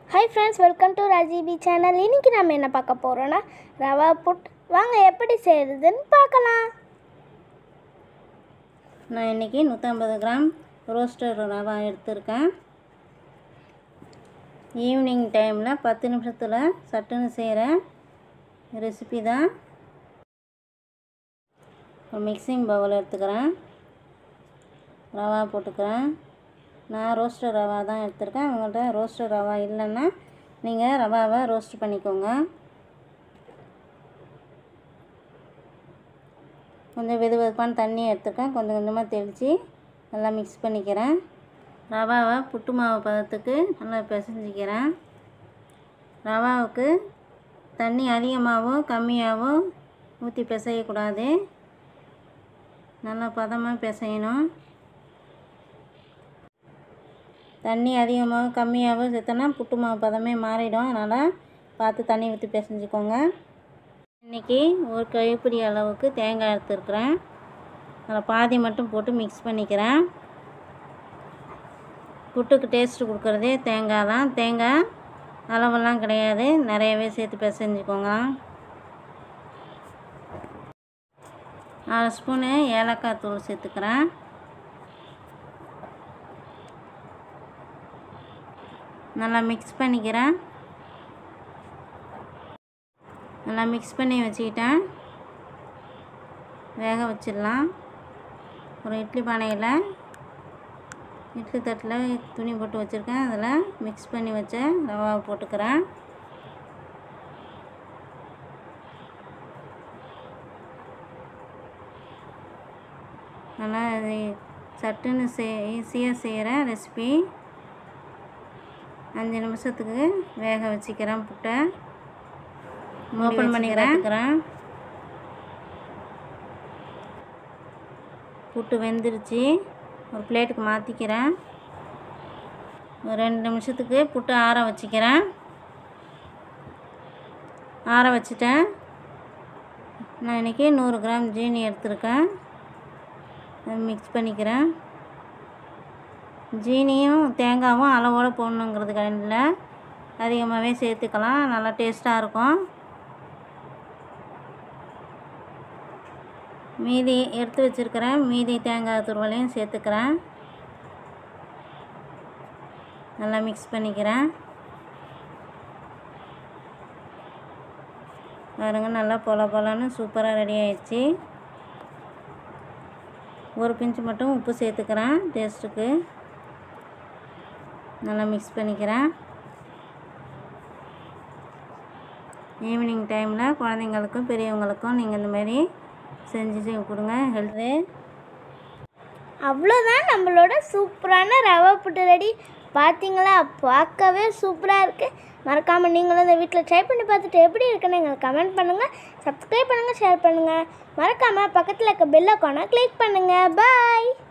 hi friends welcome to Rajibi channel இன்னைக்கு நம்ம என்ன பார்க்க போகிறோன்னா ரவா புட் வாங்க எப்படி செய்கிறதுன்னு பார்க்கலாம் நான் இன்றைக்கி நூற்றம்பது கிராம் ரோஸ்டர் ரவா எடுத்திருக்கேன் ஈவினிங் டைமில் பத்து நிமிஷத்தில் சட்டுன்னு செய்கிற ரெசிபி தான் ஒரு மிக்சிங் பவுல் எடுத்துக்கிறேன் ரவா போட்டுக்கிறேன் நான் ரோஸ்டர் ரவா தான் எடுத்திருக்கேன் உங்கள்கிட்ட ரோஸ்டர் ரவா இல்லைன்னா நீங்கள் ரவாவை ரோஸ்ட் பண்ணிக்கோங்க கொஞ்சம் வெது வெதுப்பான தண்ணி எடுத்துருக்கேன் கொஞ்சம் கொஞ்சமாக தெளித்து நல்லா மிக்ஸ் பண்ணிக்கிறேன் ரவாவை புட்டு மாவு பதத்துக்கு நல்லா பிசைஞ்சிக்கிறேன் ரவாவுக்கு தண்ணி அதிகமாகவோ கம்மியாகவோ ஊற்றி பிசையக்கூடாது நல்லா பதமாக பிசையணும் தண்ணி அதிகமாக கம்மியாகவோ சேர்த்தோன்னா புட்டு மாவு பதமே மாறிடும் அதனால் பார்த்து தண்ணி ஊற்றி பிசைஞ்சுக்கோங்க இன்றைக்கி ஒரு கைப்பிடி அளவுக்கு தேங்காய் எடுத்துருக்குறேன் அதில் பாதி மட்டும் போட்டு மிக்ஸ் பண்ணிக்கிறேன் புட்டுக்கு டேஸ்ட்டு கொடுக்குறதே தேங்காய் தான் தேங்காய் அளவெல்லாம் கிடையாது நிறையவே சேர்த்து பிசைஞ்சுக்கோங்க அரை ஸ்பூனு ஏலக்காய் தூள் சேர்த்துக்கிறேன் நல்லா மிக்ஸ் பண்ணிக்கிறேன் நல்லா மிக்ஸ் பண்ணி வச்சுக்கிட்டேன் வேக வச்சிடலாம் ஒரு இட்லி பானையில் இட்லி தட்டில் துணி போட்டு வச்சுருக்கேன் அதில் மிக்ஸ் பண்ணி வச்ச ரவாவை போட்டுக்கிறேன் நல்லா இது சட்டுன்னு செ ஈஸியாக செய்கிற ரெசிபி அஞ்சு நிமிஷத்துக்கு வேக வச்சுக்கிறேன் புட்டை ஓப்பன் பண்ணிக்கிறேன் புட்டு வெந்துருச்சு ஒரு பிளேட்டுக்கு மாற்றிக்கிறேன் ஒரு ரெண்டு நிமிஷத்துக்கு புட்டு ஆற வச்சுக்கிறேன் ஆற வச்சுட்டேன் நான் இன்றைக்கி நூறு கிராம் ஜீனி எடுத்திருக்கேன் மிக்ஸ் பண்ணிக்கிறேன் ஜீனியும் தேங்காயும் அளவோடு போடணுங்கிறது இல்லை அதிகமாகவே சேர்த்துக்கலாம் நல்லா டேஸ்ட்டாக இருக்கும் மீதி எடுத்து வச்சுருக்கிறேன் மீதி தேங்காய் துருவலையும் சேர்த்துக்கிறேன் நல்லா மிக்ஸ் பண்ணிக்கிறேன் பாருங்க நல்லா பொல பொலன்னு சூப்பராக ரெடி ஆயிடுச்சு ஒரு பிஞ்சு மட்டும் உப்பு சேர்த்துக்கிறேன் டேஸ்ட்டுக்கு நல்லா மிக்ஸ் பண்ணிக்கிறேன் ஈவினிங் டைமில் குழந்தைங்களுக்கும் பெரியவங்களுக்கும் நீங்கள் இந்த மாதிரி செஞ்சு கொடுங்க ஹெல்த்து அவ்வளோதான் நம்மளோட சூப்பரான ரவா புட்டு ரெடி பார்த்தீங்களா பார்க்கவே சூப்பராக இருக்குது மறக்காமல் நீங்களும் இந்த வீட்டில் ட்ரை பண்ணி பார்த்துட்டு எப்படி இருக்குன்னு எங்களுக்கு கமெண்ட் பண்ணுங்கள் சப்ஸ்கிரைப் பண்ணுங்கள் ஷேர் பண்ணுங்கள் மறக்காமல் பக்கத்தில் இருக்க பெல் ஐக்கானை கிளிக் பண்ணுங்கள் பாய்